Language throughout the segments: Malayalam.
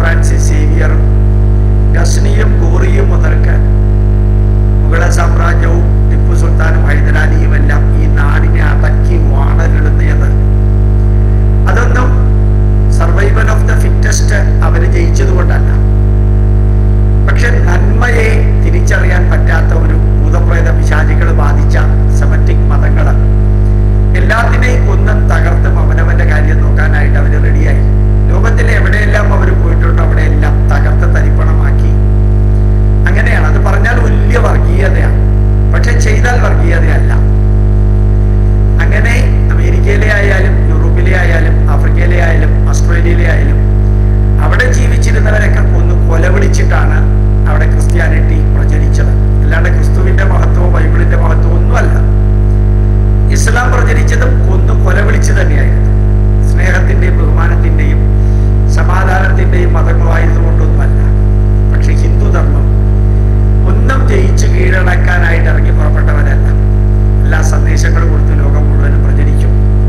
ഫ്രാൻസിസ് സേവിയറും ഗസ്നിയും ഗോറിയും മുതൽക്ക് മുഗള സാമ്രാജ്യവും ടിപ്പു സുൽത്താനും ഹൈദരാലിയും എല്ലാം ഈ നാടിനെ അടക്കി വാണലിടുന്നത് അതൊന്നും സർവൈവൽ ഓഫ് ദ ഫിറ്റസ്റ്റ് അവര് ജയിച്ചത് കൊണ്ടല്ല പക്ഷെ നന്മയെ തിരിച്ചറിയാൻ പറ്റാത്ത ഒരു ഭൂതപ്രേത പിശാചികൾ ബാധിച്ച സെമറ്റിക് മതങ്ങള് എല്ലാത്തിനെയും കൊന്നും തകർത്തും അവനവന്റെ കാര്യം നോക്കാനായിട്ട് അവർ റെഡിയായി ലോകത്തിലെ എവിടെയെല്ലാം അവർ പോയിട്ടുണ്ടോ അവിടെയെല്ലാം തകർത്ത് തരിപ്പണമാക്കി അങ്ങനെയാണ് അത് പറഞ്ഞാൽ വലിയ വർഗീയതയാണ് പക്ഷെ ചെയ്താൽ വർഗീയതയല്ല അങ്ങനെ അമേരിക്കയിലെ ആയാലും യൂറോപ്പിലെ ആയാലും ആഫ്രിക്കയിലെ ആയാലും ഓസ്ട്രേലിയയിലെ ആയാലും അവിടെ ജീവിച്ചിരുന്നവരൊക്കെ ഒന്ന് കൊലവിളിച്ചിട്ടാണ് അവിടെ ക്രിസ്ത്യാനിറ്റി പ്രചരിച്ചത് അല്ലാണ്ട് ക്രിസ്തുവിന്റെ മഹത്വമോ ബൈബിളിന്റെ മഹത്വമോ ഒന്നുമല്ല ഇസ്ലാം പ്രചരിച്ചതും ഒന്ന് കൊലവിളിച്ച് തന്നെയായിരുന്നു സ്നേഹത്തിന്റെയും ബഹുമാനത്തിന്റെയും സമാധാനത്തിന്റെയും മതങ്ങളായതുകൊണ്ടൊന്നുമല്ല പക്ഷെ ഹിന്ദുധർമ്മം ഒന്നും ജയിച്ചു കീഴടക്കാനായിട്ട് ഇറങ്ങി പുറപ്പെട്ടവരല്ല എല്ലാ സന്ദേശങ്ങളും കൊടുത്ത് ലോകം മുഴുവനും പ്രചരിച്ചു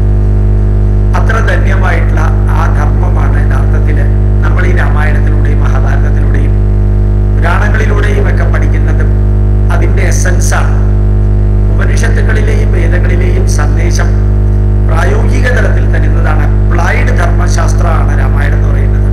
അത്ര ധന്യമായിട്ടുള്ള ആ ധർമ്മമാണ് യഥാർത്ഥത്തില് നമ്മൾ ഈ രാമായണത്തിലൂടെയും മഹാഭാരതത്തിലൂടെയും പുരാണങ്ങളിലൂടെയും ഒക്കെ പഠിക്കുന്നതും അതിന്റെ എസൻസാണ് ഉപനിഷത്തുകളിലെയും വേദങ്ങളിലെയും സന്ദേശം പ്രായോഗിക തലത്തിൽ തരുന്നതാണ് അപ്ലൈഡ് ധർമ്മശാസ്ത്രമാണ് രാമായണം എന്ന് പറയുന്നത്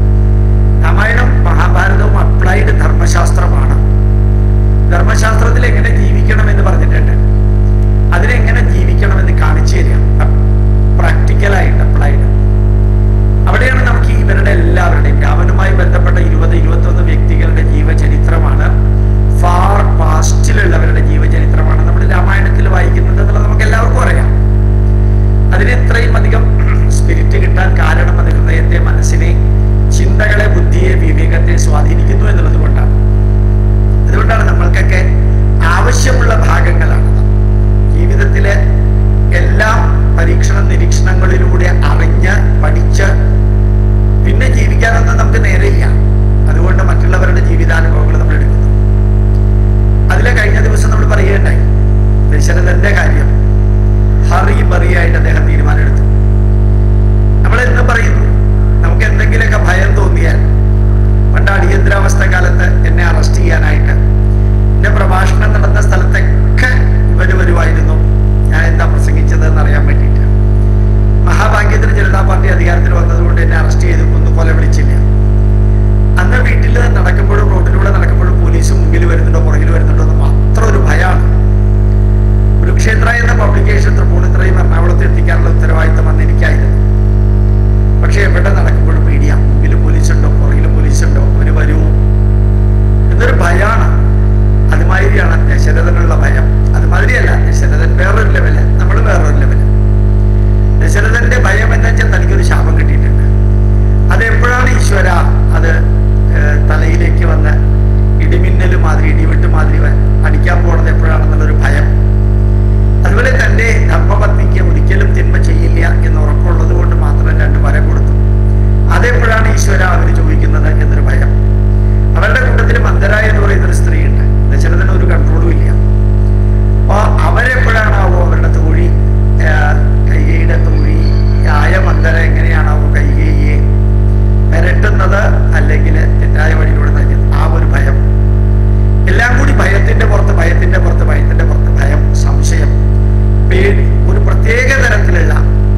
രാമായണം മഹാഭാരതവും അപ്ലൈഡ് ധർമ്മശാസ്ത്രമാണ് ധർമ്മശാസ്ത്രത്തിൽ എങ്ങനെ ജീവിക്കണം എന്ന് പറഞ്ഞിട്ടുണ്ട് അതിനെങ്ങനെ ജീവിക്കണമെന്ന് കാണിച്ചു തരിക പ്രാക്ടിക്കലായിട്ട് അപ്ലൈഡ് അവിടെയാണ് നമുക്ക് ഇവരുടെ എല്ലാവരുടെയും രാമനുമായി ബന്ധപ്പെട്ട ഇരുപത് ഇരുപത്തൊന്ന് വ്യക്തികളുടെ ജീവചരിത്രമാണ് ഫാർ പാസ്റ്റിലുള്ളവരുടെ ജീവചരിത്രമാണ് നമ്മൾ രാമായണത്തിൽ വായിക്കുന്നത് എന്നുള്ളത് നമുക്ക് എല്ലാവർക്കും അറിയാം അതിന് ഇത്രയും അധികം സ്പിരിറ്റ് കിട്ടാൻ കാരണം അത് ഹൃദയത്തെ മനസ്സിനെ ചിന്തകളെ ബുദ്ധിയെ വിവേകത്തെ സ്വാധീനിക്കുന്നു എന്നുള്ളത് കൊണ്ടാണ് അതുകൊണ്ടാണ് നമ്മൾക്കൊക്കെ ആവശ്യമുള്ള ഭാഗങ്ങളാണത് ജീവിതത്തിലെ എല്ലാ പരീക്ഷണ നിരീക്ഷണങ്ങളിലൂടെ അറിഞ്ഞ് പഠിച്ച് പിന്നെ ജീവിക്കാനൊന്നും നമുക്ക് നേരെയില്ല അതുകൊണ്ട് മറ്റുള്ളവരുടെ ജീവിതാനുഭവങ്ങൾ നമ്മൾ എടുക്കുന്നു അതിലെ കഴിഞ്ഞ ദിവസം നമ്മൾ പറയുകയുണ്ടായി ദശരഥന്റെ കാര്യം ഹറി ബറിയായിട്ട് അദ്ദേഹം തീരുമാനമെടുത്തു നമ്മൾ എന്ന് പറയുന്നു നമുക്ക് എന്തെങ്കിലുമൊക്കെ ഭയം തോന്നിയാൽ പണ്ട് അടിയന്തരാവസ്ഥ കാലത്ത് എന്നെ അറസ്റ്റ് ചെയ്യാനായിട്ട് എന്റെ പ്രഭാഷണം നടന്ന സ്ഥലത്തൊക്കെ ഇവര് വരുമായിരുന്നു ഞാൻ എന്താ പ്രസംഗിച്ചത് എന്ന് അറിയാൻ വേണ്ടിയിട്ട് മഹാഭാഗ്യത്തിന് ജനതാ പാർട്ടി അധികാരത്തിൽ വന്നതുകൊണ്ട് എന്നെ അറസ്റ്റ് ചെയ്ത് കൊന്നു കൊല വിളിച്ചില്ല അന്ന് വീട്ടിൽ നടക്കുമ്പോഴും റോഡിലൂടെ നടക്കുമ്പോഴും പോലീസ് മുമ്പിൽ വരുന്നുണ്ടോ പുറകിൽ വരുന്നുണ്ടോ എന്ന് മാത്രം ഒരു ഭയമാണ് കുരുക്ഷേത്ര എന്ന പബ്ലിക്കേഷൻ തൃപ്പൂണിത്രയും എറണാകുളത്ത് എത്തിക്കാനുള്ള ഉത്തരവാദിത്തം അന്ന് എനിക്കായിരുന്നു പക്ഷെ എവിടെ നടക്കുമ്പോഴും പേടിയാ മുമ്പിൽ പോലീസ് ഉണ്ടോ പുറകിൽ പോലീസ് ഉണ്ടോ അവര് വരുമോ എന്നൊരു ഭയമാണ് അതുമാതിരിയാണ് ദശരഥനുള്ള ഭയം അതുമാതിരിയല്ല ദശരഥൻ വേറൊരു ലെവല് നമ്മൾ വേറൊരു ലെവല് ദശരഥന്റെ ഭയം എന്ന് വെച്ചാൽ തനിക്കൊരു ശാപം കിട്ടിയിട്ടുണ്ട് അത് എപ്പോഴാണ് ഈശ്വര അത് ഏഹ്, തലയിലേക്ക് വന്ന് ഇടിമിന്നൽ മാതിരി ഇടിവിട്ട് മാതിരി വ- അടിക്കാൻ പോണത് എപ്പോഴാണെന്നുള്ളൊരു ഭയം അതുപോലെ തന്റെ ധർമ്മപത്നിക്ക് ഒരിക്കലും തിന്മ ചെയ്യില്ല എന്ന് ഉറപ്പുള്ളത് കൊണ്ട് മാത്രം രണ്ട് വരം കൊടുത്തു അതെപ്പോഴാണ് ഈശ്വര അവർ ചോദിക്കുന്നത് എന്നൊരു ഭയം അവരുടെ കൂട്ടത്തിൽ മന്ദര എന്ന് പറയുന്ന ഒരു സ്ത്രീയുണ്ട് ദശരഥന് ഒരു കൺട്രോളും ഇല്ല അപ്പൊ അവരെപ്പോഴാണാവോ അവരുടെ തോഴി ആഹ്, കൈകയുടെ തോഴി ആയ മന്ദര എങ്ങനെയാണാവോ കൈകയെ പെരട്ടുന്നത് അല്ലെങ്കിൽ തെറ്റായ വഴിയിലൂടെ നയിക്കുന്നത് ആ ഒരു ഭയം എല്ലാം കൂടി ഭയത്തിന്റെ പുറത്ത് ഭയത്തിന്റെ പുറത്ത് ഭയത്തിന്റെ പുറത്ത് ഭയം സംശയം പേടി ഒരു പ്രത്യേക തരത്തിലുള്ള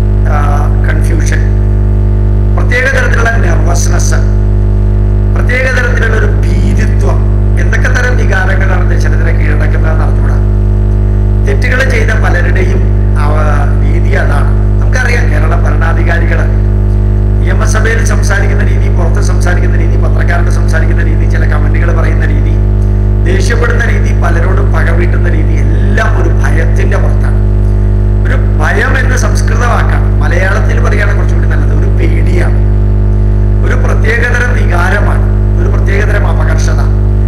കൺഫ്യൂഷൻ പ്രത്യേക തരത്തിലുള്ള നെർവസ്നെസ് പ്രത്യേക തരത്തിലുള്ള ഒരു ഭീതിത്വം എന്തൊക്കെ തരം വികാരങ്ങളാണ് ദശരഥനെ കീഴടക്കുന്നതെന്ന് അറിഞ്ഞുകൂടാ തെറ്റുകൾ ചെയ്ത പലരുടെയും അവ- രീതി അതാണ് നമുക്കറിയാം കേരള ഭരണാധികാരികൾ നിയമസഭയിൽ സംസാരിക്കുന്ന രീതി പുറത്ത് സംസാരിക്കുന്ന രീതി പത്രക്കാരോട് സംസാരിക്കുന്ന രീതി ചില കമന്റുകൾ പറയുന്ന രീതി ദേഷ്യപ്പെടുന്ന രീതി പലരോടും പക വീട്ടുന്ന രീതി എല്ലാം ഒരു ഭയത്തിന്റെ പുറത്താണ് ഒരു ഭയം എന്ന് സംസ്കൃത വാക്കാണ് മലയാളത്തിൽ പറയുകയാണ് കുറച്ചുകൂടി നല്ലത് ഒരു പേടിയാണ് ഒരു പ്രത്യേകതരം വികാരമാണ് ഒരു പ്രത്യേകതരം അപകർഷത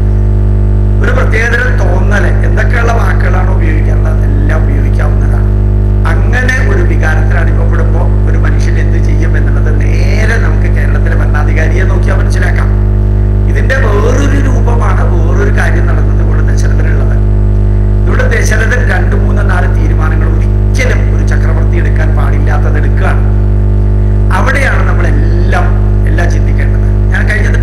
ഒരു പ്രത്യേകതരം തോന്നല് എന്തൊക്കെയുള്ള വാക്കുകളാണ് ഉപയോഗിക്കാറുള്ളത് എല്ലാം ഉപയോഗിക്കാവുന്നതാണ് അങ്ങനെ ഒരു വികാരത്തിൽ അനുഭവപ്പെടുമ്പോൾ ഒരു മനുഷ്യൻ എന്ത് ചെയ്യും എന്നുള്ളത് നേരെ നമുക്ക് കേരളത്തിലെ ഭരണാധികാരിയെ നോക്കിയാൽ മനസ്സിലാക്കാം ഇതിന്റെ വേറൊരു രൂപമാണ് വേറൊരു കാര്യം നടന്നത് കൊണ്ട് ദശരഥനുള്ളത് ഇവിടെ ദശരഥൻ രണ്ട് മൂന്ന് നാല് തീരുമാനങ്ങൾ ഒരിക്കലും ഒരു ചക്രവർത്തി എടുക്കാൻ പാടില്ലാത്തത് എടുക്കുകയാണ് അവിടെയാണ് നമ്മൾ എല്ലാം എല്ലാം ചിന്തിക്കേണ്ടത് ഞാൻ കഴിഞ്ഞ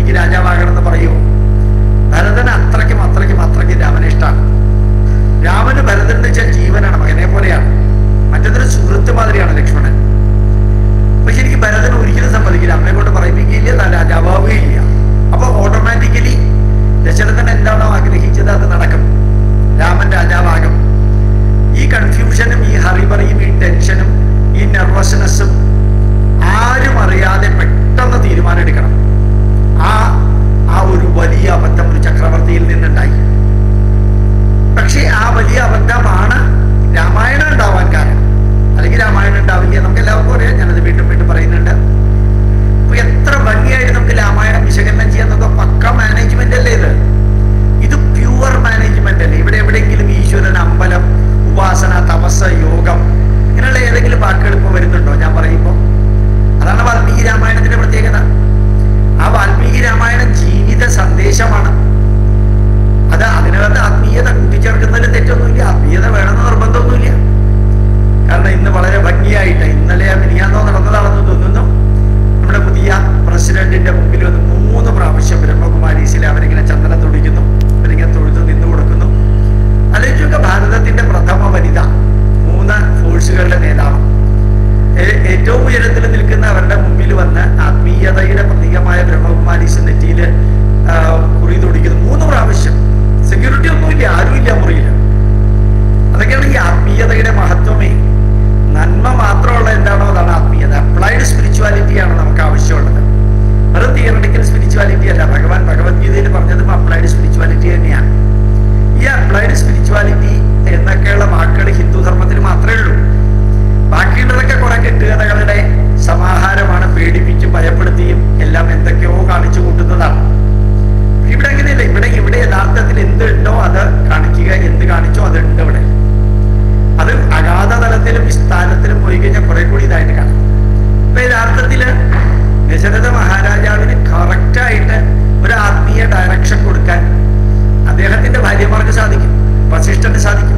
എനിക്ക് രാജാവാകണം എന്ന് പറയുമോ ഭരതന് അത്രയ്ക്കും അത്രയ്ക്കും അത്രയ്ക്കും രാമനെ ഇഷ്ടമാണ് രാമന് ഭരതൻ എന്ന് വെച്ചാൽ ജീവനാണ് മകനെ പോലെയാണ് മറ്റൊരു സുഹൃത്ത് മാതിരിയാണ് ലക്ഷ്മണൻ പക്ഷെ എനിക്ക് ഭരതൻ ഒരിക്കലും സമ്മതിക്കില്ല അമ്മയെ കൊണ്ട് പറയിപ്പിക്കുകയില്ല താൻ രാജാവുകയില്ല അപ്പൊ ഓട്ടോമാറ്റിക്കലി ദശരഥൻ എന്താണോ ആഗ്രഹിച്ചത് അത് നടക്കും രാമൻ രാജാവാകും ഈ കൺഫ്യൂഷനും ഈ ഹറിബറിയും ഈ ടെൻഷനും ഈ നെർവസ്നെസ്സും ആരും അറിയാതെ പെട്ടെന്ന് തീരുമാനം എടുക്കണം ആ ആ ഒരു വലിയ അബദ്ധം ഒരു ചക്രവർത്തിയിൽ നിന്നുണ്ടായി പക്ഷേ ആ വലിയ അബദ്ധമാണ് രാമായണം ഉണ്ടാവാൻ കാരണം അല്ലെങ്കിൽ രാമായണം ഉണ്ടാവില്ല നമുക്ക് എല്ലാവർക്കും അറിയാം ഞാനത് വീണ്ടും വീണ്ടും പറയുന്നുണ്ട് അപ്പൊ എത്ര ഭംഗിയായിട്ട് നമുക്ക് രാമായണം വിശകലനം ചെയ്യാൻ നമുക്ക് പക്ക മാനേജ്മെന്റ് അല്ലേ ഇത് ഇത് പ്യുവർ മാനേജ്മെന്റ് അല്ലേ ഇവിടെ എവിടെയെങ്കിലും ഈശ്വരൻ അമ്പലം ഉപാസന തപസ് യോഗം ഇങ്ങനെയുള്ള ഏതെങ്കിലും വാക്കുകൾ ഇപ്പൊ വരുന്നുണ്ടോ ഞാൻ പറയുമ്പോ അതാണ് വാൽമീകി രാമായണത്തിന്റെ പ്രത്യേകത ആ വാൽമീകി രാമായണം ജീവിത സന്ദേശമാണ് അത് അതിനകത്ത് ആത്മീയത കൂട്ടിച്ചേർക്കുന്നതിൽ തെറ്റൊന്നുമില്ല ആത്മീയത വേണമെന്ന് നിർബന്ധമൊന്നുമില്ല കാരണം ഇന്ന് വളരെ ഭംഗിയായിട്ട് ഇന്നലെ മിനിയാന്നോ നടന്നതാണെന്ന് തോന്നുന്നു നമ്മുടെ പുതിയ പ്രസിഡന്റിന്റെ മുമ്പിൽ വന്ന് മൂന്ന് പ്രാവശ്യം ബ്രഹ്മകുമാരീസിൽ അവരിങ്ങനെ ചന്ദനം തുടിക്കുന്നു അവരിങ്ങനെ തൊഴുത്ത് നിന്നു കൊടുക്കുന്നു ആലോചിച്ചൊക്കെ ഭാരതത്തിന്റെ പ്രഥമ വനിത മൂന്ന് ഫോഴ്സുകളുടെ നേതാവ് ഏ- ഏറ്റവും ഉയരത്തിൽ നിൽക്കുന്ന അവരുടെ മുമ്പിൽ വന്ന് ആത്മീയതയുടെ പ്രതീകമായ ബ്രഹ്മകുമാരീസ് നെറ്റിയിൽ കുറി തുടിക്കുന്നു മൂന്ന് പ്രാവശ്യം സെക്യൂരിറ്റി ഒന്നുമില്ല ആരുമില്ല മുറിയിൽ അതൊക്കെയാണ് ഈ ആത്മീയതയുടെ മഹത്വമേ നന്മ മാത്രമുള്ള എന്താണോ അതാണ് ആത്മീയത അപ്ലൈഡ് സ്പിരിച്വാലിറ്റിയാണ് നമുക്ക് ആവശ്യമുള്ളത് വെറും തിയറട്ടിക്കൽ സ്പിരിച്വാലിറ്റി അല്ല ഭഗവാൻ ഭഗവത്ഗീതയിൽ പറഞ്ഞതും അപ്ലൈഡ് സ്പിരിച്വാലിറ്റി തന്നെയാണ് ഈ അപ്ലൈഡ് സ്പിരിച്വാലിറ്റി എന്നൊക്കെയുള്ള വാക്കുകൾ ഹിന്ദു ധർമ്മത്തിൽ മാത്രമേ ഉള്ളൂ ബാക്കിയുള്ളതൊക്കെ കുറെ കെട്ടുകഥകളുടെ സമാഹാരമാണ് പേടിപ്പിച്ചും ഭയപ്പെടുത്തിയും എല്ലാം എന്തൊക്കെയോ കാണിച്ചു കൂട്ടുന്നതാണ് ഇവിടെ അങ്ങനെയല്ല ഇവിടെ ഇവിടെ യഥാർത്ഥത്തിൽ എന്തുണ്ടോ അത് കാണിക്കുക എന്ത് കാണിച്ചോ അതുണ്ട് ഇവിടെ അത് അഗാധ തലത്തിലും വിസ്താരത്തിലും പോയി കഴിഞ്ഞാൽ കുറെ കൂടി ഇതായിട്ട് കാണാം അപ്പൊ യഥാർത്ഥത്തില് ദശരഥ മഹാരാജാവിന് കറക്റ്റായിട്ട് ഒരു ആത്മീയ ഡയറക്ഷൻ കൊടുക്കാൻ അദ്ദേഹത്തിന്റെ ഭാര്യമാർക്ക് സാധിക്കും വസിഷ്ഠന് സാധിക്കും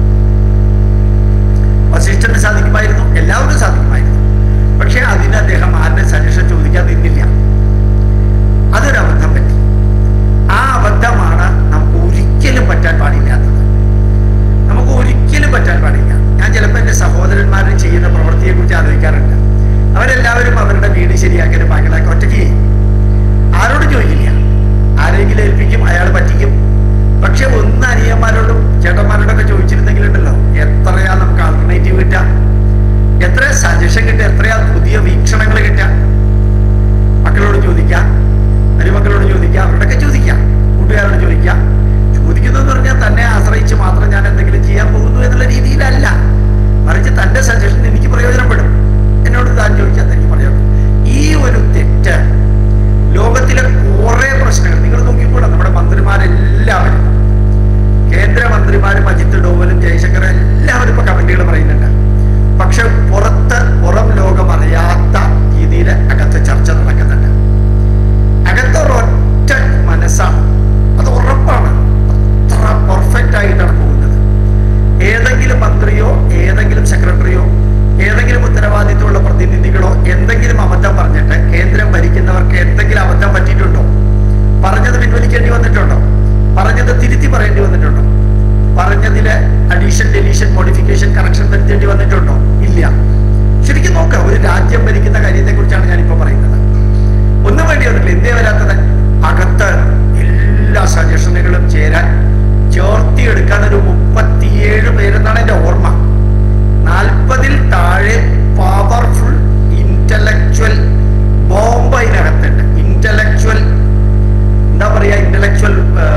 വസിഷ്ഠന് സാധിക്കുമായിരുന്നു എല്ലാവർക്കും സാധിക്കുമായിരുന്നു പക്ഷെ അതിന് അദ്ദേഹം ആരുടെ സജഷൻ ചോദിക്കാൻ നിന്നില്ല അതൊരു അബദ്ധം പറ്റി ആ അബദ്ധമാണ് നമുക്ക് ഒരിക്കലും പറ്റാൻ പാടില്ലാത്തത് നമുക്ക് ഒരിക്കലും പറ്റാൻ പാടില്ല ഞാൻ ചിലപ്പോൾ എൻ്റെ സഹോദരന്മാർ ചെയ്യുന്ന പ്രവൃത്തിയെ കുറിച്ച് ആലോചിക്കാറുണ്ട് അവരെല്ലാവരും അവരുടെ വീട് ശരിയാക്കലും ബാക്കിയുള്ളതൊക്കെ ഒറ്റയ്ക്ക് ചെയ്യും ആരോടും ചോദിക്കില്ല ആരെങ്കിലും ഏൽപ്പിക്കും അയാൾ പറ്റിക്കും പക്ഷെ ഒന്ന് അനിയന്മാരോടും ചേട്ടന്മാരോടൊക്കെ ചോദിച്ചിരുന്നെങ്കിലുണ്ടല്ലോ എത്രയാ നമുക്ക് ആൾട്ടർനേറ്റീവ് കിട്ടുക എത്ര സജഷൻ കിട്ടുക എത്രയാ പുതിയ വീക്ഷണങ്ങൾ കിട്ടുക മക്കളോട് ചോദിക്കാം മരുമക്കളോട് ചോദിക്കാം അവരോടൊക്കെ ചോദിക്കാം കൂട്ടുകാരോട് ചോദിക്കാം ചോദിക്കുന്നു എന്ന് പറഞ്ഞാൽ തന്നെ ആശ്രയിച്ച് മാത്രം ഞാൻ എന്തെങ്കിലും ചെയ്യാൻ പോകുന്നു എന്നുള്ള രീതിയിലല്ല മറിച്ച് തന്റെ സജഷൻ എനിക്ക് പ്രയോജനപ്പെടും എന്നോട് താൻ ചോദിച്ചാൽ എനിക്ക് പ്രയോജനം ഈ ഒരു തെറ്റ് ലോകത്തിലെ കുറെ പ്രശ്നങ്ങൾ നിങ്ങൾ നോക്കിക്കൂടാ നമ്മുടെ മന്ത്രിമാരെല്ലാവരും കേന്ദ്രമന്ത്രിമാരും അജിത് ഡോവലും ജയശങ്കറും എല്ലാവരും ഇപ്പൊ കമന്റുകൾ പറയുന്നുണ്ട് പക്ഷെ പുറത്ത് പുറം ലോകം അറിയാത്ത രീതിയിൽ അകത്ത് ചർച്ച നടക്കുന്നുണ്ട് അകത്ത് ഒരൊറ്റ മനസ്സാണ് അത് ഉറപ്പാണ് അത്ര പെർഫെക്റ്റ് ആയിട്ടാണ് പോകുന്നത് ഏതെങ്കിലും മന്ത്രിയോ ഏതെങ്കിലും സെക്രട്ടറിയോ ഏതെങ്കിലും ഉത്തരവാദിത്തമുള്ള പ്രതിനിധികളോ എന്തെങ്കിലും അബദ്ധം പറഞ്ഞിട്ട് കേന്ദ്രം ഭരിക്കുന്നവർക്ക് എന്തെങ്കിലും അബദ്ധം പറ്റിയിട്ടുണ്ടോ പറഞ്ഞത് പിൻവലിക്കേണ്ടി വന്നിട്ടുണ്ടോ പറഞ്ഞത് തിരുത്തി പറയേണ്ടി വന്നിട്ടുണ്ടോ പറഞ്ഞതില് അഡീഷൻ ഡെലീഷൻ മോഡിഫിക്കേഷൻ കറക്ഷൻ വരുത്തേണ്ടി വന്നിട്ടുണ്ടോ ഇല്ല ശരിക്കും നോക്കാം ഒരു രാജ്യം ഭരിക്കുന്ന കാര്യത്തെ കുറിച്ചാണ് ഞാനിപ്പോ പറയുന്നത് ഒന്നും വേണ്ടി വന്നിട്ടില്ല എന്തേ വരാത്തത് അകത്ത് എല്ലാ സജഷനുകളും ചേരാൻ ചേർത്തിയെടുക്കാൻ ഒരു മുപ്പത്തിയേഴ് പേരെന്നാണ് എന്റെ ഓർമ്മ നാൽപ്പതിൽ താഴെ പവർഫുൾ ഇന്റലക്ച്വൽ ബോംബ് അതിനകത്തുണ്ട് ഇന്റലക്ച്വൽ എന്താ പറയാ ഇന്റലക്ച്വൽ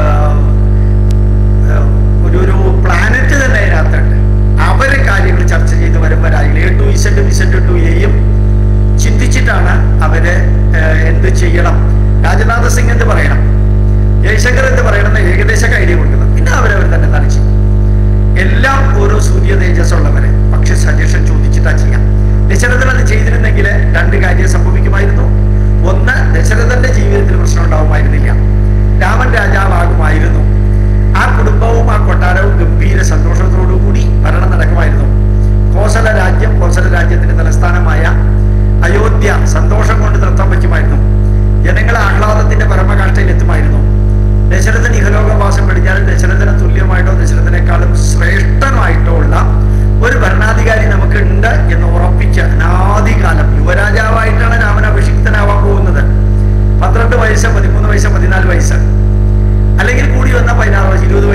ഒരു ഒരു പ്ലാനറ്റ് തന്നെ അതിനകത്തുണ്ട് അവര് കാര്യങ്ങൾ ചർച്ച ചെയ്ത് വരുമ്പോഴായി A to Z Z to എയും ചിന്തിച്ചിട്ടാണ് അവര് ഏഹ്, എന്ത് ചെയ്യണം രാജനാഥ സിംഗ് എന്ത് പറയണം ജയശങ്കർ എന്ത് പറയണം എന്ന് ഏകദേശം ഐഡിയ കൊടുക്കുന്നത് പിന്നെ അവരവർ തന്നെ എന്താണ് ചെയ്യും എല്ലാം ഓരോ സൂര്യ തേജസ് ഉള്ളവരെ പക്ഷെ സജഷൻ ചോദിച്ചിട്ടാ ചെയ്യാം ദശരഥൻ അത് ചെയ്തിരുന്നെങ്കിൽ രണ്ട് കാര്യം സംഭവിക്കുമായിരുന്നു ഒന്ന് ദശരഥന്റെ ജീവിതത്തിൽ പ്രശ്നം ഉണ്ടാവുമായിരുന്നില്ല രാമൻ രാജാവാകുമായിരുന്നു ആ കുടുംബവും ആ കൊട്ടാരവും ഗംഭീര സന്തോഷത്തോടു കൂടി ഭരണം നടക്കുമായിരുന്നു കോസല രാജ്യം കോസല രാജ്യത്തിന്റെ തലസ്ഥാനമായ അയോധ്യ സന്തോഷം കൊണ്ട് നൃത്തം വയ്ക്കുമായിരുന്നു ജനങ്ങൾ ആഹ്ലാദത്തിന്റെ പരമ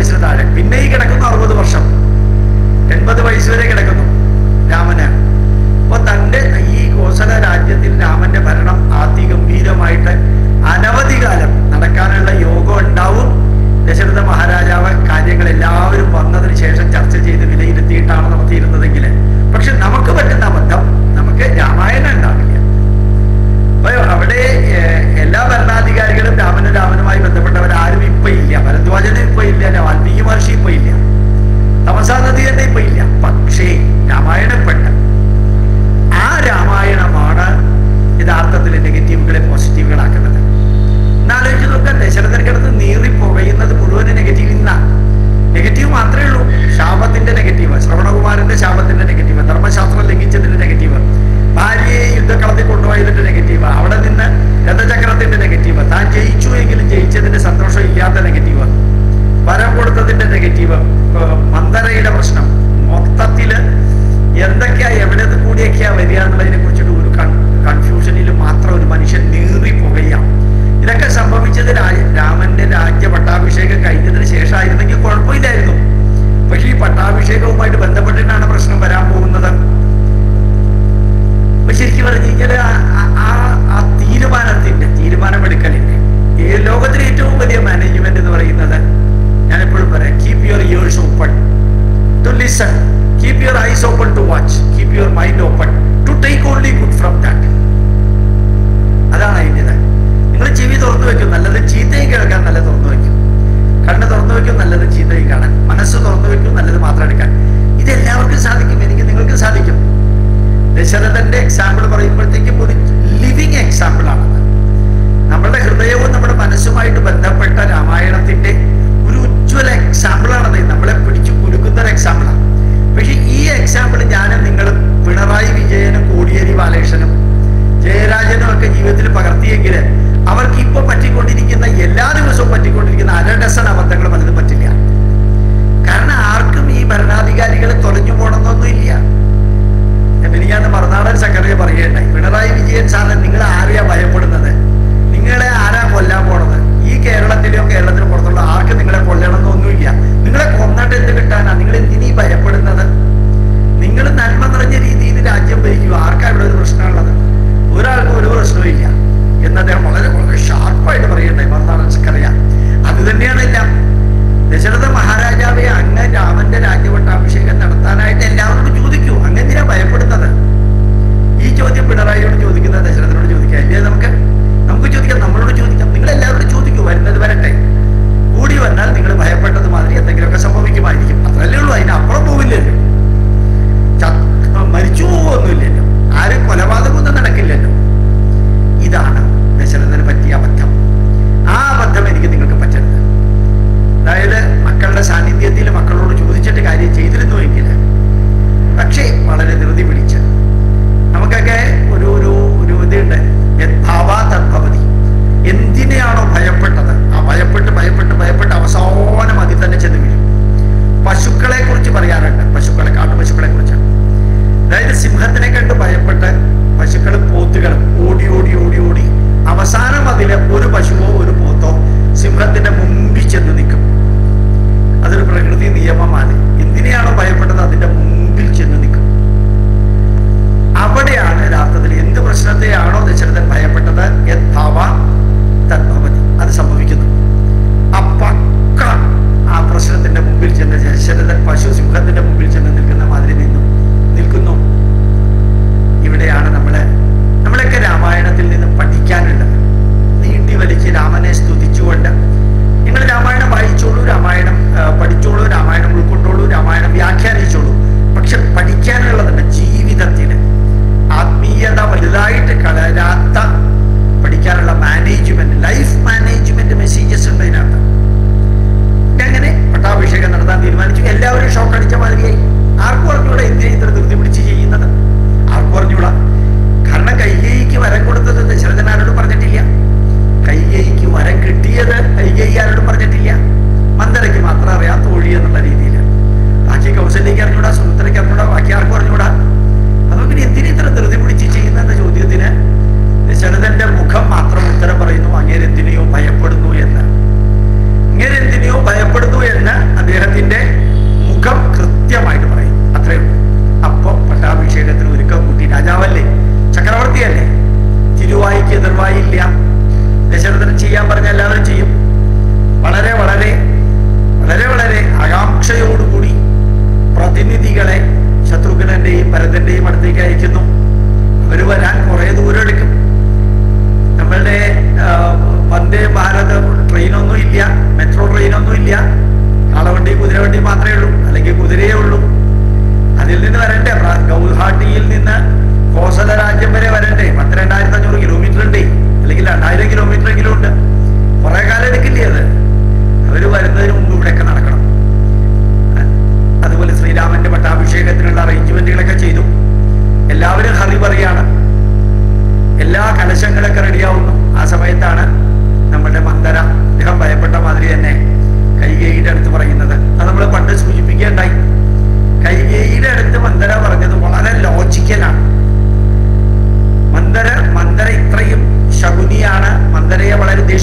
വയസ്സിന് താഴെ പിന്നെ ഈ കിടക്കുന്നു അറുപത് വർഷം എൺപത് വയസ്സ് വരെ കിടക്കുന്നു രാമന് അപ്പൊ തന്റെ ഈ കോസല രാജ്യത്തിൽ രാമന്റെ ഭരണം അതിഗംഭീരമായിട്ട് അനവധി കാലം നടക്കാനുള്ള യോഗം ഉണ്ടാവും ദശരഥ മഹാരാജാവ് കാര്യങ്ങൾ എല്ലാവരും വന്നതിന് ശേഷം ചർച്ച ചെയ്ത് വിലയിരുത്തിയിട്ടാണ് നടത്തിയിരുന്നതെങ്കിൽ പക്ഷെ നമുക്ക് പറ്റുന്ന അബദ്ധം നമുക്ക് രാമായണം ഉണ്ടാവില്ല അപ്പൊ അവിടെ ഏർ, എല്ലാ ഭരണാധികാരികളും രാമനും രാമനുമായി ബന്ധപ്പെട്ടവരാരും ഇപ്പൊ ഇല്ല ഭരദ്വാജനും ഇപ്പൊ ഇല്ല വാൽമീകി മഹർഷി ഇപ്പൊ ഇല്ല തമസാ നദി തന്നെ ഇപ്പൊ ഇല്ല പക്ഷേ രാമായണപ്പെട്ട് ആ രാമായണമാണ് യഥാർത്ഥത്തിൽ നെഗറ്റീവുകളെ പോസിറ്റീവുകളാക്കുന്നത് എന്നാലോചിച്ച് നോക്കാം ദശരഥൻ കിടന്ന് നീറി പുകയുന്നത് മുഴുവൻ നെഗറ്റീവ് ഇന്ന നെഗറ്റീവ് മാത്രമേ ഉള്ളൂ ശാപത്തിന്റെ നെഗറ്റീവ് ശ്രവണകുമാരന്റെ ശാപത്തിന്റെ നെഗറ്റീവ് ധർമ്മശാസ്ത്രം ലംഘിച്ചതിന്റെ നെഗറ്റീവ് ഭാര്യയെ യുദ്ധക്കളത്തിൽ കൊണ്ടുപോയതിന്റെ നെഗറ്റീവ് അവിടെ നിന്ന് രഥചക്രത്തിന്റെ നെഗറ്റീവ് താൻ ജയിച്ചു എങ്കിലും ജയിച്ചതിന്റെ സന്തോഷം ഇല്ലാത്ത നെഗറ്റീവ് വരം കൊടുത്തതിന്റെ നെഗറ്റീവ് മന്ദരയുടെ പ്രശ്നം മൊത്തത്തില് എന്തൊക്കെയാ എവിടെ നിന്ന് കൂടിയൊക്കെയാ വരിക എന്നുള്ളതിനെ കുറിച്ചിട്ട് ഒരു കൺഫ്യൂഷനിൽ മാത്രം ഒരു മനുഷ്യൻ നീറി പുകയാം ഇതൊക്കെ സംഭവിച്ചത് രാ- രാമന്റെ രാജ്യ പട്ടാഭിഷേകം കഴിഞ്ഞതിന് ശേഷമായിരുന്നെങ്കിൽ കുഴപ്പമില്ലായിരുന്നു പക്ഷെ ഈ പട്ടാഭിഷേകവുമായിട്ട് ബന്ധപ്പെട്ടിട്ടാണ് പ്രശ്നം വരാൻ പോകുന്നത് അപ്പൊ ശരിക്കും പറഞ്ഞു കഴിഞ്ഞാൽ ആ തീരുമാനത്തിന്റെ തീരുമാനമെടുക്കലിന്റെ ഈ ലോകത്തിലെ ഏറ്റവും വലിയ മാനേജ്മെന്റ് എന്ന് പറയുന്നത് ഞാൻ എപ്പോഴും പറയാം keep your ears open to listen keep your eyes open to watch keep your mind open to take only good from that അതാണ് അതിൻ്റെത് നിങ്ങൾ ചെവി തുറന്നു വെക്കും നല്ലത് ചീത്തയും കേൾക്കാൻ നല്ല തുറന്നു വെക്കും കണ്ണ് തുറന്നു വെക്കും നല്ലത് ചീത്തയും കാണാൻ മനസ്സ് തുറന്നു വെക്കും നല്ലത് മാത്രം എടുക്കാൻ ഇത് എല്ലാവർക്കും സാധിക്കും എനിക്ക് നിങ്ങൾക്ക് സാധിക്കും ദശരഥന്റെ എക്സാമ്പിൾ പറയുമ്പോഴത്തേക്കും ഒരു ലിവിങ് എക്സാമ്പിൾ ആണത് നമ്മുടെ ഹൃദയവും നമ്മുടെ മനസ്സുമായിട്ട് ബന്ധപ്പെട്ട രാമായണത്തിന്റെ ഒരു ഉജ്ജ്വല എക്സാമ്പിൾ ആണത് നമ്മളെ പിടിച്ചു കുലുക്കുന്ന ഒരു എക്സാമ്പിളാണ് പക്ഷെ ഈ എക്സാമ്പിൾ ഞാനും നിങ്ങളും പിണറായി വിജയനും കോടിയേരി ബാലകൃഷ്ണനും ജയരാജനും ഒക്കെ ജീവിതത്തിൽ പകർത്തിയെങ്കിൽ അവർക്ക് ഇപ്പൊ പറ്റിക്കൊണ്ടിരിക്കുന്ന എല്ലാ ദിവസവും പറ്റിക്കൊണ്ടിരിക്കുന്ന അര ഡസൺ അബദ്ധങ്ങൾ പലതും പറ്റില്ല കാരണം ആർക്കും ഈ ഭരണാധികാരികൾ തൊലഞ്ഞു പോകണമെന്നൊന്നും ഇല്ല മിനിഞ്ഞാന്ന് മറുനാടൻ സെക്രട്ടറി പറയുകയുണ്ടായി പിണറായി വിജയൻ സാറിന് നിങ്ങൾ ആരെയാ ഭയപ്പെടുന്നത് നിങ്ങളെ ആരാ കൊല്ലാൻ പോണത് ഈ കേരളത്തിലെയോ കേരളത്തിന് പുറത്തുള്ള ആർക്കും നിങ്ങളെ കൊല്ലണമെന്നൊന്നുമില്ല നിങ്ങളെ കൊന്നിട്ട് എന്ത് കിട്ടാനാ നിങ്ങൾ എന്തിനീ ഭയപ്പെടുന്നത് നിങ്ങൾ നന്മ നിറഞ്ഞ രീതിയിൽ രാജ്യം ഭരിക്കുക ആർക്കാ ഇവിടെ ഒരു പ്രശ്നമുള്ളത് ഒരാൾക്കും ഒരു പ്രശ്നവും ഇല്ല എന്ന് അദ്ദേഹം വളരെ വളരെ ഷാർപ്പായിട്ട് പറയുന്നുണ്ടായി മറുനാടൻ സെക്രട്ടറിയ അത് തന്നെയാണ് എല്ലാം ദശരഥ മഹാരാജാവെ അങ്ങ് രാമന്റെ രാജ്യപട്ടാഭിഷേകം നടത്താനായിട്ട് എല്ലാവരോടും ചോദിക്കൂ അങ്ങ് എന്തിനാ ഭയപ്പെടുന്നത് ഈ ചോദ്യം പിണറായിയോട് ചോദിക്കുന്നത് ദശരഥനോട് ചോദിക്കാം ഇല്ലേ നമുക്ക് നമുക്ക് ചോദിക്കാം നമ്മളോട് ചോദിക്കാം നിങ്ങൾ എല്ലാവരോടും ചോദിക്കൂ വരുന്നത് വരട്ടെ കൂടി വന്നാൽ നിങ്ങൾ ഭയപ്പെട്ടത് മാതിരി എന്തെങ്കിലുമൊക്കെ സംഭവിക്കുമായിരിക്കും അത്രല്ലേ ഉള്ളൂ അതിനപ്പുറം പോവില്ലല്ലോ ചത്ത് മരിച്ചു പോവൊന്നുമില്ലല്ലോ ആരും കൊലപാതകമൊന്നും നടക്കില്ലല്ലോ ഇതാണ് ദശരഥന് പറ്റിയ അബദ്ധം ആ അബദ്ധം എനിക്ക് നിങ്ങൾക്ക് പറ്റരുത് അതായത് മക്കളുടെ സാന്നിധ്യത്തിൽ മക്കളോട് ചോദിച്ചിട്ട് കാര്യം ചെയ്തിരുന്നുവെങ്കിൽ പക്ഷേ വളരെ ധൃതി പിടിച്ച് നമുക്കൊക്കെ ഒരു ഒരു ഒരു ഇതുണ്ട് യദ്ഭാവാ തദ്ഭവതി എന്തിനെയാണോ ഭയപ്പെട്ടത് ആ ഭയപ്പെട്ട് ഭയപ്പെട്ട് ഭയപ്പെട്ട് അവസാനം അതിൽ തന്നെ ചെന്ന് വീഴും പശുക്കളെ കുറിച്ച് പറയാറുണ്ട് പശുക്കളെ കാട്ടുപശുക്കളെ കുറിച്ച് അതായത് സിംഹത്തിനെ കണ്ട് ഭയപ്പെട്ട് പശുക്കളും പോത്തുകളും ഓടി ഓടി ഓടി ഓടി അവസാനം അതിലെ ഒരു പശുവോ ഒരു പോത്തോ സിംഹത്തിന്റെ മുമ്പിൽ ചെന്ന് നിൽക്കും അതൊരു പ്രകൃതി നിയമമാണ് എന്തിനെയാണോ ഭയപ്പെട്ടത് അതിന്റെ മുമ്പിൽ ചെന്ന് നിൽക്കും അവിടെയാണ് യഥാർത്ഥത്തിൽ എന്ത് പ്രശ്നത്തെയാണോ ദശരഥൻ ഭയപ്പെട്ടത് യദ്ഭാവ തദ്ഭവതി അത് സംഭവിക്കുന്നു ആ പക്ക ആ പ്രശ്നത്തിന്റെ മുമ്പിൽ ചെന്ന് ദശരഥൻ പശു സിംഹത്തിന്റെ മുമ്പിൽ ചെന്ന് നിൽക്കുന്ന മാതിരി നിന്നു നിൽക്കുന്നു ഇവിടെയാണ് നമ്മള് നമ്മളൊക്കെ രാമായണത്തിൽ നിന്ന് പഠിക്കാനുള്ളത് നീട്ടി വലിച്ച് രാമനെ സ്തുതിച്ചുകൊണ്ട് നിങ്ങൾ രാമായണം വായിച്ചോളൂ രാമായണം ആ, പഠിച്ചോളൂ രാമായണം ഉൾക്കൊണ്ടോളൂ രാമായണം വ്യാഖ്യാനിച്ചോളൂ പക്ഷെ പഠിക്കാനുള്ളതുണ്ട് ജീവിതത്തിന് ആത്മീയത വലുതായിട്ട് കളരാത്ത പഠിക്കാനുള്ള മാനേജ്മെന്റ് ലൈഫ് മാനേജ്മെന്റ് മെസ്സേജസ് ഉണ്ട് ഇതിനകത്ത് അങ്ങനെ പട്ടാഭിഷേകം നടത്താൻ തീരുമാനിച്ചു എല്ലാവരും ഷോക്ക് അടിച്ച മാതിരിയായി ആർക്കും അറിഞ്ഞൂടാ എന്തിനാ ഇത്ര ധൃതി പിടിച്ച് ചെയ്യുന്നത് ആർക്കും അറിഞ്ഞൂടാ കാരണം കൈകേയിക്ക് വരം കൊടുത്തത് ദശരഥൻ ആരോടും പറഞ്ഞിട്ടില്ല കൈകേയിക്ക് വരം കിട്ടിയത് കൈകേയി ആരോടും പറഞ്ഞിട്ടില്ല മന്ദരയ്ക്ക് മാത്രം അറിയാം തോഴി എന്നുള്ള രീതിയിൽ ബാക്കി കൗശല്യക്ക് അറിഞ്ഞൂടാ സുമിത്രയ്ക്ക് അറിഞ്ഞൂടാ ബാക്കി ആർക്കും അറിഞ്ഞൂടാ അപ്പൊ പിന്നെ എന്തിനാ ഇത്ര ധൃതി പിടിച്ച് ചെയ്യുന്ന എന്ന ചോദ്യത്തിന് ദശരഥന്റെ മുഖം മാത്രം ഉത്തരം പറയുന്നു അങ്ങേരെന്തിനെയോ ഭയപ്പെടുന്നു എന്ന് ഇങ്ങനെ എന്തിനെയോ ഭയപ്പെടുന്നു എന്ന്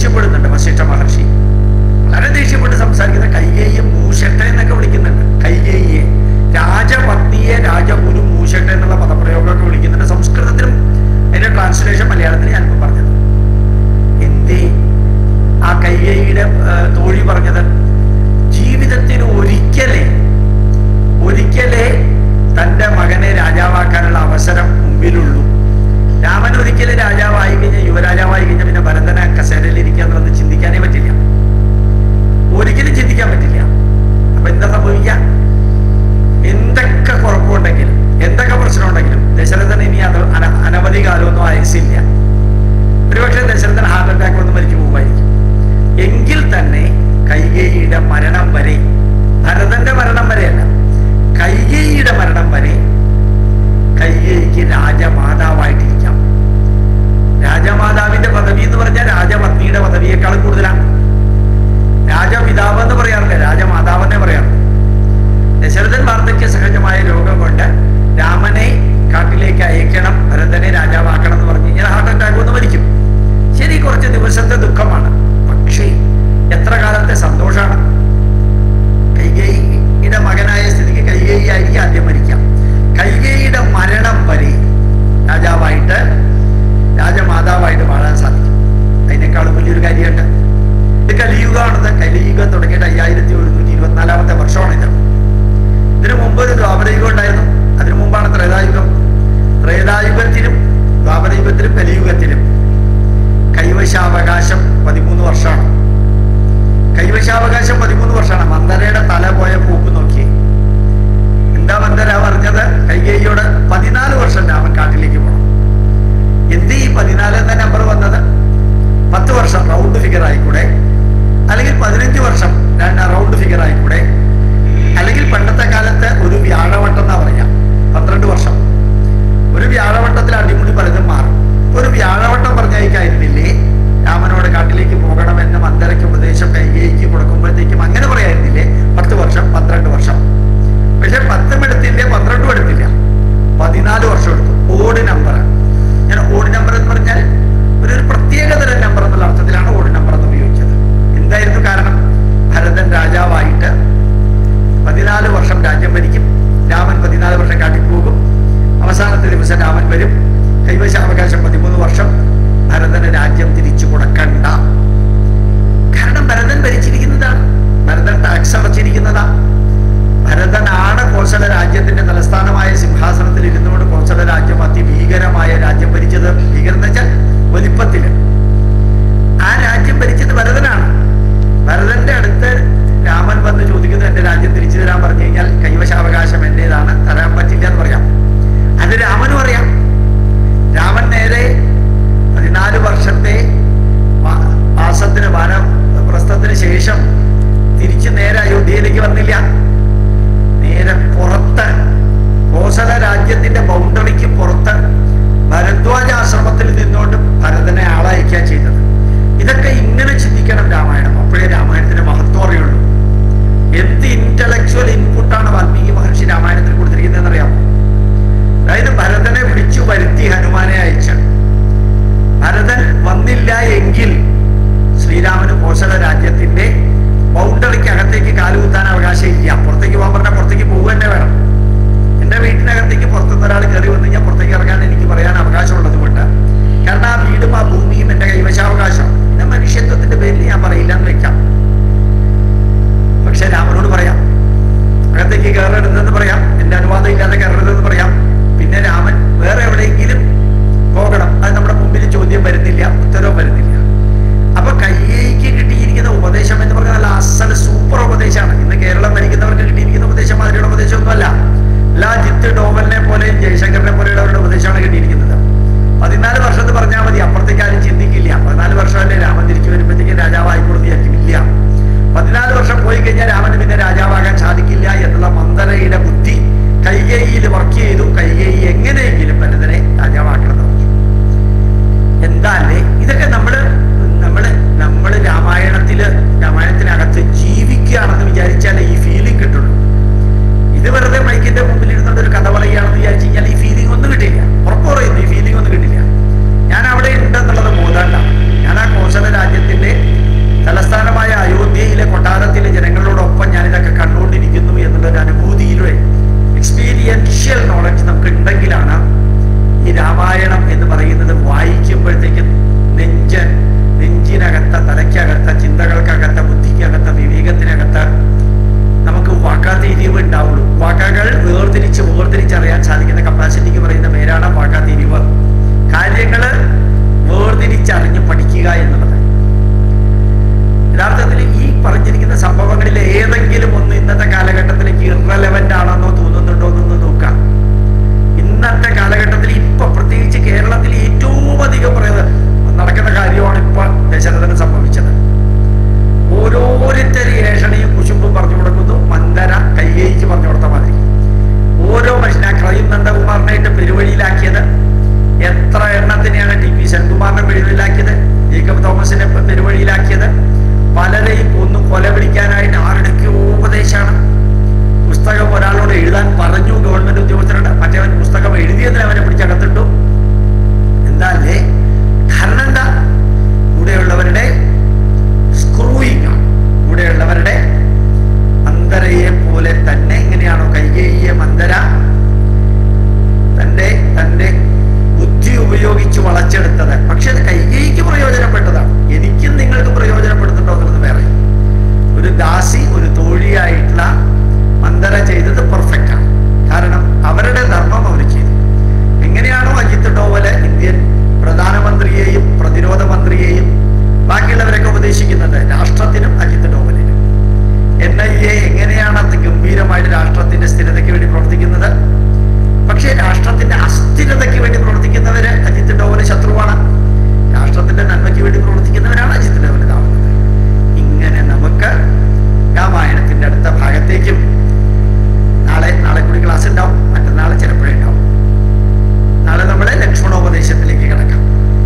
ദേഷ്യപ്പെടുന്നുണ്ട് വശിഷ്ഠ മഹർഷി വളരെ ദേഷ്യപ്പെട്ട് സംസാരിക്കുന്ന കൈകേയെ മൂഷട്ട എന്നൊക്കെ വിളിക്കുന്നുണ്ട് കൈകേയെ രാജപത്നിയെ രാജഗുരു മൂഷട്ട എന്നുള്ള പദപ്രയോഗമൊക്കെ വിളിക്കുന്നുണ്ട് സംസ്കൃതത്തിലും അതിന്റെ ട്രാൻസ്ലേഷൻ മലയാളത്തിൽ ഞാനിപ്പോൾ പറഞ്ഞത് എന്തേ ആ കൈകേയിയുടെ ആ, തോഴി പറഞ്ഞത് ജീവിതത്തിൽ ഒരിക്കലേ ഒരിക്കലേ തന്റെ മകനെ രാജാവാക്കാനുള്ള അവസരം മുമ്പിലുള്ളൂ രാമൻ ഒരിക്കലും രാജാവായി കഴിഞ്ഞാൽ യുവരാജാവായി കഴിഞ്ഞാൽ പിന്നെ ഭരതനെ കസേരയിൽ ഇരിക്കുക എന്നുള്ളത് ചിന്തിക്കാനേ പറ്റില്ല ഒരിക്കലും ചിന്തിക്കാൻ പറ്റില്ല അപ്പൊ എന്താ സംഭവിക്കുക എന്തൊക്കെ കുഴപ്പമുണ്ടെങ്കിലും എന്തൊക്കെ പ്രശ്നമുണ്ടെങ്കിലും ദശരഥന് ഇനി അത് അന- അനവധി കാലമൊന്നും ആയുസില്ല ഒരുപക്ഷെ ദശരഥൻ ഹാർട്ട് അറ്റാക്ക് വന്ന് മരിച്ചു പോകുമായിരിക്കും എങ്കിൽ തന്നെ കൈകേയിയുടെ മരണം വരെ ഭരതന്റെ മരണം വരെയല്ല കൈകേയിയുടെ മരണം വരെ കൈകേയിക്ക് രാജമാതാവായിട്ടിരിക്കാം രാജമാതാവിന്റെ പദവി എന്ന് പറഞ്ഞാൽ രാജപത്നിയുടെ പദവിയേക്കാൾ കൂടുതലാണ് രാജപിതാവ് എന്ന് പറയാറില്ല രാജമാതാവെന്നെ പറയാറുണ്ട് ദശരഥൻ വാർദ്ധക്യ സഹജമായ രോഗം കൊണ്ട് രാമനെ കാട്ടിലേക്ക് അയക്കണം ഭരതനെ രാജാവാക്കണം എന്ന് പറഞ്ഞു കഴിഞ്ഞാൽ ഹാർട്ട് അറ്റാക്ക് വന്ന് മരിക്കും ശരി കുറച്ച് ദിവസത്തെ ദുഃഖമാണ് പക്ഷേ എത്ര കാലത്തെ സന്തോഷമാണ് കൈകേയിയുടെ മകനായ സ്ഥിതിക്ക് കൈകേയി ആയിരിക്കും ആദ്യം മരിക്കാം കൈകേയിയുടെ മരണം വരെ രാജാവായിട്ട് രാജമാതാവായിട്ട് വാഴാൻ സാധിക്കും അതിനേക്കാളും വലിയൊരു കാര്യമുണ്ട് ഇത് കലിയുഗമാണത് കലിയുഗം തുടങ്ങിയിട്ട് അയ്യായിരത്തി ഒരുന്നൂറ്റി ഇരുപത്തിനാലാമത്തെ വർഷമാണ് ഇത് ഇതിനു മുമ്പ് ഒരു ദ്വാപരയുഗം ഉണ്ടായിരുന്നു അതിനു മുമ്പാണ് ത്രേതായുഗം ത്രേതായുഗത്തിലും ദ്വാപരയുഗത്തിലും കലിയുഗത്തിലും കൈവശാവകാശം പതിമൂന്ന് വർഷമാണ് കൈവശാവകാശം പതിമൂന്ന് വർഷമാണ് മന്ദരയുടെ തല പോയ പോക്ക് നോക്കിയേ എന്താ മന്ദര പറഞ്ഞത് കൈകേയിയോട് പതിനാല് വർഷം രാമൻ കാട്ടിലേക്ക് പോകണം എന്ത് ഈ പതിനാല് എന്ന നമ്പർ വന്നത് പത്ത് വർഷം റൗണ്ട് ഫിഗർ ആയിക്കൂടെ അല്ലെങ്കിൽ പതിനഞ്ച് വർഷം രണ്ട് റൗണ്ട് ഫിഗർ ആയിക്കൂടെ അല്ലെങ്കിൽ പണ്ടത്തെ കാലത്ത് ഒരു വ്യാഴവട്ടം എന്നാ പറയാം പന്ത്രണ്ട് വർഷം ഒരു വ്യാഴവട്ടത്തിൽ അടിമുടി പലതും മാറും ഒരു വ്യാഴവട്ടം പറഞ്ഞയക്കായിരുന്നില്ലേ രാമനോട് കാട്ടിലേക്ക് പോകണമെന്ന് മന്ദരയ്ക്ക് ഉപദേശം കൈകേയിക്ക് കൊടുക്കുമ്പോഴത്തേക്കും അങ്ങനെ പറയായിരുന്നില്ലേ പത്ത് വർഷം പന്ത്രണ്ട് വർഷം പക്ഷെ പത്തും എടുത്തില്ല പന്ത്രണ്ടും എടുത്തില്ല പതിനാല് വർഷം എടുത്തു ഓട് നമ്പർ ഞാൻ ഓട് നമ്പർ എന്ന് പറഞ്ഞാൽ ഒരു ഒരു പ്രത്യേക തരം നമ്പർ എന്നുള്ള അർത്ഥത്തിലാണ് ഓട് നമ്പർ എന്ന് ഉപയോഗിച്ചത് എന്തായിരുന്നു കാരണം ഭരതൻ രാജാവായിട്ട് പതിനാല് വർഷം രാജ്യം ഭരിക്കും രാമൻ പതിനാല് വർഷം കാട്ടിൽ പോകും അവസാനത്തെ ദിവസം രാമൻ വരും കൈവശാവകാശം പതിമൂന്ന് വർഷം ഭരതന് രാജ്യം തിരിച്ചു മനസ്സിലാക്കിയത് പലരെയും ഒന്ന് കൊല വിളിക്കാനായിട്ട് ആരുടെയൊക്കെയോ ഉപദേശമാണ് പുസ്തകം ഒരാളോട് എഴുതാൻ പറഞ്ഞു ഗവൺമെന്റ് ഉദ്യോഗസ്ഥരോട് മറ്റേവൻ പുസ്തകം എഴുതിയതിന് അവനെ പിടിച്ചകത്തിട്ടു എന്താല്ലേ കാരണം എന്താ കൂടെയുള്ളവരുടെ സ്ക്രൂയിങ് ആണ് കൂടെയുള്ളവരുടെ മന്ദരയെ പോലെ തന്നെ എങ്ങനെയാണോ കൈകേയിയെ മന്ദര തന്റെ തന്റെ ബുദ്ധി ഉപയോഗിച്ച് വളച്ചെടുത്തത് പക്ഷെ അത് കൈകേയിക്ക് പ്രയോജനപ്പെട്ടതാണ് എനിക്കും നിങ്ങൾക്ക് പ്രയോജനപ്പെടുന്നുണ്ടോ എന്നുള്ളത് വേറെ ഒരു ദാസി ഒരു തോഴിയായിട്ടുള്ള മന്ദര ചെയ്തത് പെർഫെക്റ്റ് ആണ് കാരണം അവരുടെ ധർമ്മം അവർ ചെയ്തു എങ്ങനെയാണോ അജിത് ഡോവല് ഇന്ത്യൻ പ്രധാനമന്ത്രിയെയും പ്രതിരോധ മന്ത്രിയെയും ബാക്കിയുള്ളവരൊക്കെ ഉപദേശിക്കുന്നത് രാഷ്ട്രത്തിനും അജിത് ഡോവലിനും എൻ ഐ എ എങ്ങനെയാണ് അത് ഗംഭീരമായിട്ട് രാഷ്ട്രത്തിന്റെ സ്ഥിരതയ്ക്ക് വേണ്ടി പ്രവർത്തിക്കുന്നത് പക്ഷേ രാഷ്ട്രത്തിന്റെ അസ്ഥിരതയ്ക്ക് വേണ്ടി പ്രവർത്തിക്കുന്നവര് അജിത് ഡോവല് ശത്രുവാണ് രാഷ്ട്രത്തിന്റെ നന്മയ്ക്ക് വേണ്ടി പ്രവർത്തിക്കുന്നവരാണ് അജിത് ഡോവല് താവുന്നത് ഇങ്ങനെ നമുക്ക് രാമായണത്തിന്റെ അടുത്ത ഭാഗത്തേക്കും നാളെ നാളെ കൂടി ക്ലാസ് ഉണ്ടാവും മറ്റന്നാൾ ചിലപ്പോഴേ ഉണ്ടാവും നാളെ നമ്മളെ ലക്ഷ്മണോപദേശത്തിലേക്ക് കിടക്കാം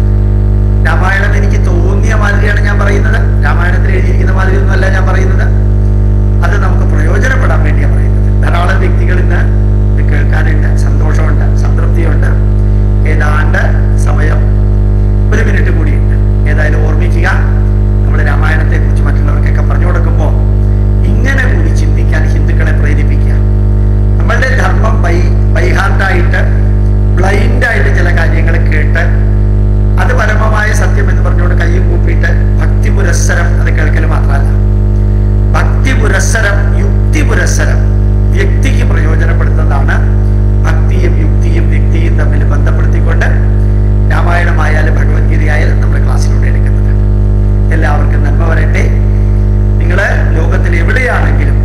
രാമായണം എനിക്ക് തോന്നിയ മാതിരിയാണ് ഞാൻ പറയുന്നത് രാമായണത്തിൽ എഴുതിയിരിക്കുന്ന മാതിരി ഒന്നുമല്ല ഞാൻ പറയുന്നത് അത് നമുക്ക് പ്രയോജനപ്പെടാൻ വേണ്ടിയാണ് പറയുന്നത് ധാരാളം വ്യക്തികൾ ഇന്ന് ഇത് കേൾക്കാനുണ്ട് സന്തോഷമുണ്ട് സംതൃപ്തിയുണ്ട് ഏതാണ്ട് സമയം ഒരു മിനിറ്റ് കൂടിയുണ്ട് ഏതായാലും ഓർമ്മിക്കുക നമ്മൾ രാമായണത്തെ കുറിച്ച് മറ്റുള്ളവർക്കൊക്കെ പറഞ്ഞു കൊടുക്കുമ്പോൾ ഇങ്ങനെ കൂടി ചിന്തിക്കാൻ ഹിന്ദുക്കളെ പ്രേരിപ്പിക്കുക നമ്മളുടെ ധർമ്മം ബൈ ബൈഹാർട്ടായിട്ട് ബ്ലൈൻഡായിട്ട് ചില കാര്യങ്ങൾ കേട്ട് അത് പരമമായ സത്യം എന്ന് പറഞ്ഞുകൊണ്ട് കയ്യും കൂപ്പിയിട്ട് ഭക്തി പുരസ്സരം അത് കേൾക്കൽ മാത്രമല്ല ഭക്തി പുരസ്സരം യുക്തി പുരസ്സരം വ്യക്തിക്ക് പ്രയോജനപ്പെടുത്തുന്നതാണ് ഭക്തിയും യുക്തിയും വ്യക്തിയും തമ്മിൽ ബന്ധപ്പെടുത്തിക്കൊണ്ട് രാമായണമായാലും ഭഗവത്ഗീതയായാലും നമ്മുടെ ക്ലാസ്സിലൂടെ എടുക്കുന്നത് എല്ലാവർക്കും നന്മ വരട്ടെ നിങ്ങൾ ലോകത്തിൽ എവിടെയാണെങ്കിലും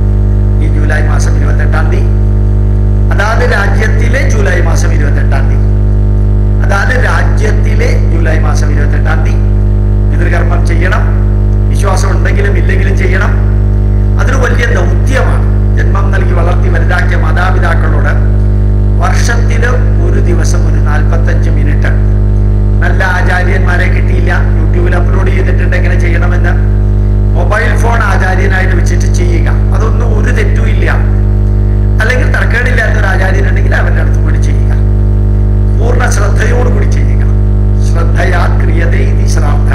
ഈ ജൂലൈ മാസം ഇരുപത്തെട്ടാം തീയതി അതാത് രാജ്യത്തിലെ ജൂലൈ മാസം ഇരുപത്തെട്ടാം തീയതി അതാത് രാജ്യത്തിലെ ജൂലൈ മാസം ഇരുപത്തെട്ടാം തീയതി പിതൃകർമ്മം ചെയ്യണം വിശ്വാസം ഉണ്ടെങ്കിലും ഇല്ലെങ്കിലും ചെയ്യണം അതൊരു വലിയ ദൗത്യമാണ് ജന്മം നൽകി വളർത്തി വലുതാക്കിയ മാതാപിതാക്കളോട് വർഷത്തില് ഒരു ദിവസം ഒരു നാൽപ്പത്തഞ്ച് മിനിറ്റ് നല്ല ആചാര്യന്മാരെ കിട്ടിയില്ല യൂട്യൂബിൽ അപ്ലോഡ് ചെയ്തിട്ടുണ്ട് എങ്ങനെ ചെയ്യണമെന്ന് മൊബൈൽ ഫോൺ ആചാര്യനായിട്ട് വെച്ചിട്ട് ചെയ്യുക അതൊന്നും ഒരു തെറ്റും ഇല്ല അല്ലെങ്കിൽ തർക്കേടില്ലാത്ത ഒരു ആചാര്യനുണ്ടെങ്കിൽ അവരുടെ അടുത്ത് പോയി ചെയ്യുക പൂർണ്ണ ശ്രദ്ധയോടുകൂടി ചെയ്യുക ശ്രദ്ധയാ ക്രിയതേ ഇതി ശ്രാദ്ധ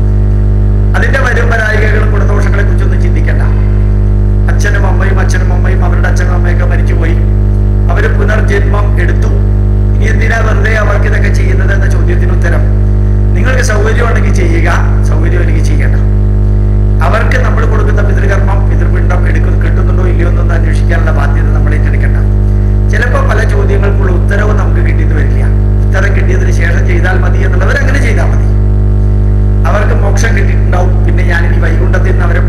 അതിന്റെ വരുമ്പരായികകളും ഗുണദോഷങ്ങളെ കുറിച്ചൊന്നും ചിന്തിക്കണ്ട അച്ഛനും അമ്മയും അച്ഛനും അമ്മയും അവരുടെ അച്ഛനും അമ്മയൊക്കെ മരിച്ചുപോയി അവര് പുനർജന്മം എടുത്തു ഇനി എന്തിനാ വെറുതെ അവർക്ക് ഇതൊക്കെ ചെയ്യുന്നത് എന്ന ചോദ്യത്തിന് ഉത്തരം നിങ്ങൾക്ക് സൗകര്യമുണ്ടെങ്കിൽ ചെയ്യുക സൗകര്യമില്ലെങ്കിൽ ചെയ്യണ്ട അവർക്ക് നമ്മൾ കൊടുക്കുന്ന പിതൃകർമ്മം പിതൃപിണ്ഡം എടുക്കുന്ന കിട്ടുന്നുണ്ടോ ഇല്ലയോ എന്നൊന്ന് അന്വേഷിക്കാനുള്ള ബാധ്യത നമ്മൾ ഏറ്റെടുക്കണ്ട ചിലപ്പോൾ പല ചോദ്യങ്ങൾക്കുള്ള ഉത്തരവ് നമുക്ക് കിട്ടിയെന്ന് വരില്ല ഉത്തരം കിട്ടിയതിന് ശേഷം ചെയ്താൽ മതി എന്നുള്ളവർ അങ്ങനെ ചെയ്താൽ മതി അവർക്ക് മോക്ഷം കിട്ടിയിട്ടുണ്ടാവും പിന്നെ ഞാനിനി വൈകുണ്ഠത്തിൽ നിന്ന് അവരെ